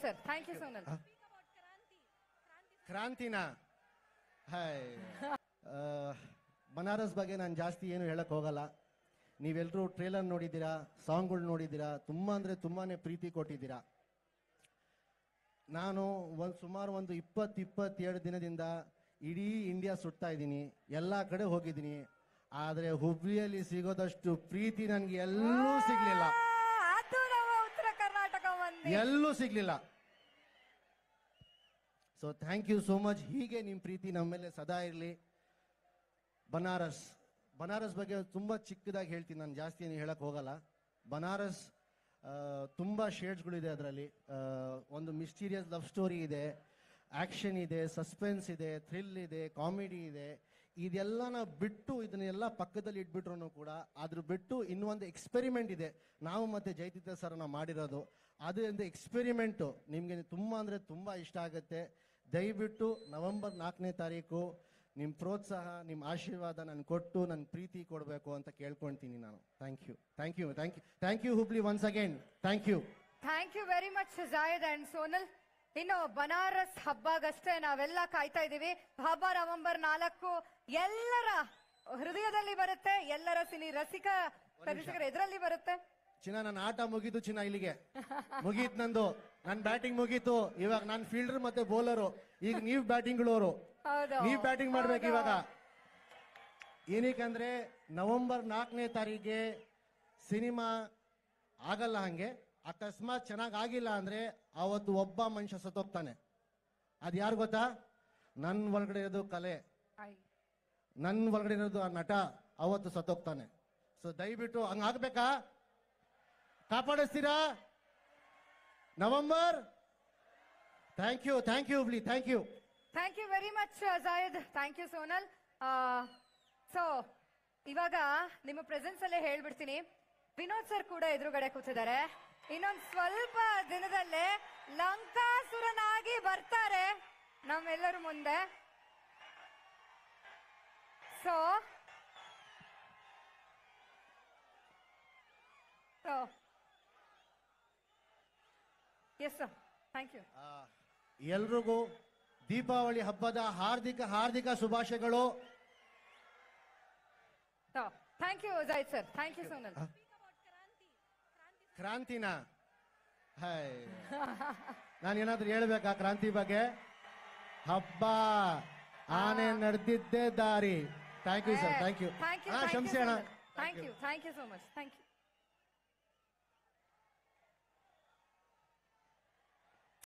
Sir thank you Sonal ಕ್ರಾಂತಿನ hi ಆ, ಬನಾರಸ್ ಬಗ್ಗೆ ನಾನು ಜಾಸ್ತಿ ಏನು ಹೇಳಕ್ ಹೋಗಲ್ಲ ನೀವೆಲ್ಲರೂ ಟ್ರೇಲರ್ ನೋಡಿದ್ದೀರಾ ಸಾಂಗ್ಗಳು ನೋಡಿದ್ದೀರಾ ತುಂಬಾ ಅಂದ್ರೆ ತುಂಬಾನೇ ಪ್ರೀತಿ ಕೊಟ್ಟಿದ್ದೀರಾ ನಾನು ಒಂದು ಸುಮಾರು ಒಂದು ಇಪ್ಪತ್ತು ಇಪ್ಪತ್ತೇಳು ದಿನದಿಂದ ಇಡೀ ಇಂಡಿಯಾ ಸುತ್ತಾ ಇದ್ದೀನಿ ಎಲ್ಲ ಕಡೆ ಹೋಗಿದ್ದೀನಿ ಆದರೆ ಹುಬ್ಳಿಯಲ್ಲಿ ಸಿಗೋದಷ್ಟು ಪ್ರೀತಿ ನನಗೆ ಎಲ್ಲೂ ಸಿಗ್ಲಿಲ್ಲ ಅದು ನಮ್ಮ ಉತ್ತರ ಕರ್ನಾಟಕ ಮಂದಿ ಎಲ್ಲೂ ಸಿಗ್ಲಿಲ್ಲ so thank you so much ಹೀಗೆ ನಿಮ್ಮ ಪ್ರೀತಿ ನಮ್ಮ ಮೇಲೆ ಸದಾ ಇರಲಿ ಬನಾರಸ್ ಬನಾರಸ್ ಬಗ್ಗೆ ತುಂಬ ಚಿಕ್ಕದಾಗಿ ಹೇಳ್ತೀನಿ ನಾನು ಜಾಸ್ತಿ ಏನು ಹೇಳಕ್ ಹೋಗಲ್ಲ ಬನಾರಸ್ ಆ, ತುಂಬ ಶೇಡ್ಸ್ಗಳಿದೆ ಅದರಲ್ಲಿ ಒಂದು ಮಿಸ್ಟೀರಿಯಸ್ ಲವ್ ಸ್ಟೋರಿ ಇದೆ ಆಕ್ಷನ್ ಇದೆ ಸಸ್ಪೆನ್ಸ್ ಇದೆ ಥ್ರಿಲ್ ಇದೆ ಕಾಮಿಡಿ ಇದೆ ಇದೆಲ್ಲನ ಬಿಟ್ಟು ಇದನ್ನೆಲ್ಲ ಪಕ್ಕದಲ್ಲಿ ಇಟ್ಬಿಟ್ರು ಕೂಡ ಅದ್ರ ಬಿಟ್ಟು ಇನ್ನೊಂದು ಎಕ್ಸ್ಪೆರಿಮೆಂಟ್ ಇದೆ ನಾವು ಮತ್ತೆ ಜಯತೀರ್ಥ ಸರ್ನ ಮಾಡಿರೋದು ಅದು ಒಂದು ಎಕ್ಸ್ಪೆರಿಮೆಂಟು ನಿಮಗೆ ತುಂಬ ಅಂದರೆ ತುಂಬ ಇಷ್ಟ ಆಗುತ್ತೆ ದಯವಿಟ್ಟು ನವೆಂಬರ್ ನಾಲ್ಕನೇ ತಾರೀಕು ನಿಮ್ಮ ಪ್ರೋತ್ಸಾಹ ನಿಮ್ಮ ಆಶೀರ್ವಾದ ನಾನು ಕೊಟ್ಟು ನನ್ನ ಪ್ರೀತಿ ಕೊಡಬೇಕು ಅಂತ ಕೇಳ್ಕೊಳ್ತೀನಿ ನಾನು thank you thank you thank you thank you Hubli once again thank you thank you very much Zaid and Sonal ಇನ್ನು ಬನಾರಸ್ ಹಬ್ಬಗಷ್ಟೇ ನಾವೆಲ್ಲ ಕಾಯ್ತಾ ಇದೀವಿ ಹಬ್ಬ ನವೆಂಬರ್ ನಾಲ್ಕು ಎಲ್ಲರ ಹೃದಯದಲ್ಲಿ ಬರುತ್ತೆ ಎಲ್ಲರ ಸಿನಿ ರಸಿಕ ರಸಿಕರ ಎದುರಲ್ಲಿ ಬರುತ್ತೆ ಚಿನ್ನ ನನ್ನ ಆಟ ಮುಗೀತು ಚಿನ್ನ ಇಲ್ಲಿಗೆ ಮುಗೀತು ನಂದು ನನ್ನ ಬ್ಯಾಟಿಂಗ್ ಮುಗೀತು ಇವಾಗ ನಾನು ಫೀಲ್ಡರ್ ಮತ್ತೆ ಬೌಲರು ಈಗ ನೀವು ಬ್ಯಾಟಿಂಗ್ಗಳವರು ಹೌದು ನೀವ್ ಬ್ಯಾಟಿಂಗ್ ಮಾಡ್ಬೇಕು ಇವಾಗ ಏನಕ್ಕಂದ್ರೆ ನವೆಂಬರ್ ನಾಲ್ಕನೇ ತಾರೀಕಿಗೆ ಸಿನಿಮಾ ಆಗಲ್ಲ ಹಂಗೆ ಅಕಸ್ಮಾತ್ ಚೆನ್ನಾಗ್ ಆಗಿಲ್ಲ ಅಂದ್ರೆ ಅವತ್ತು ಒಬ್ಬ ಮನುಷ್ಯ ಸತ್ತೋಗ್ತಾನೆ ಅದ್ ಯಾರು ಗೊತ್ತಾ ನನ್ ಒಳಗಡೆ ಇರೋದು ಕಲೆ ಆಯ್. ನನ್ ಒಳಗಡೆ ಇರೋದು ಆ ನಟ ಅವತ್ತು ಸತ್ತೋಗ್ತಾನೆ ಸೊ ದಯವಿಟ್ಟು ಹಂಗ ಆಗ್ಬೇಕಾ ಕಾಪಾಡಿಸ್ತೀರಾ November thank you thank you Hubli thank you thank you very much Zaid thank you Sonal so ಇವಾಗ ನಿಮ್ಮ ಪ್ರೆಸೆನ್ಸ್ ಅಲ್ಲೇ ಹೇಳ್ಬಿಡ್ತೀನಿ ವಿನೋದ್ ಸರ್ ಕೂಡ ಎದುರುಗಡೆ ಕೂತಿದ್ದಾರೆ ಇನ್ನೊಂದ್ ಸ್ವಲ್ಪ ದಿನದಲ್ಲೇ ಲಂಕಾಸುರನಾಗಿ ಬರ್ತಾರೆ ನಮ್ಮೆಲ್ಲರ ಮುಂದೆ so so yes sir thank you ಎಲ್ರಿಗೂ ದೀಪಾವಳಿ ಹಬ್ಬದ ಹಾರ್ದಿಕ ಹಾರ್ದಿಕ ಶುಭಾಶಯಗಳು thank you Zaid sir thank you Sonal ಕ್ರಾಂತಿನ ಹಾಯ್ ನಾನು ಏನಾದ್ರೂ ಹೇಳ್ಬೇಕಾ ಕ್ರಾಂತಿ ಬಗ್ಗೆ ಹಬ್ಬ ಆನೆ ನಡೆದಿದ್ದೇ ದಾರಿ thank you sir thank you thank you ಹಾ ಶಂಸಿ ಅಣ್ಣ thank you thank you so much thank you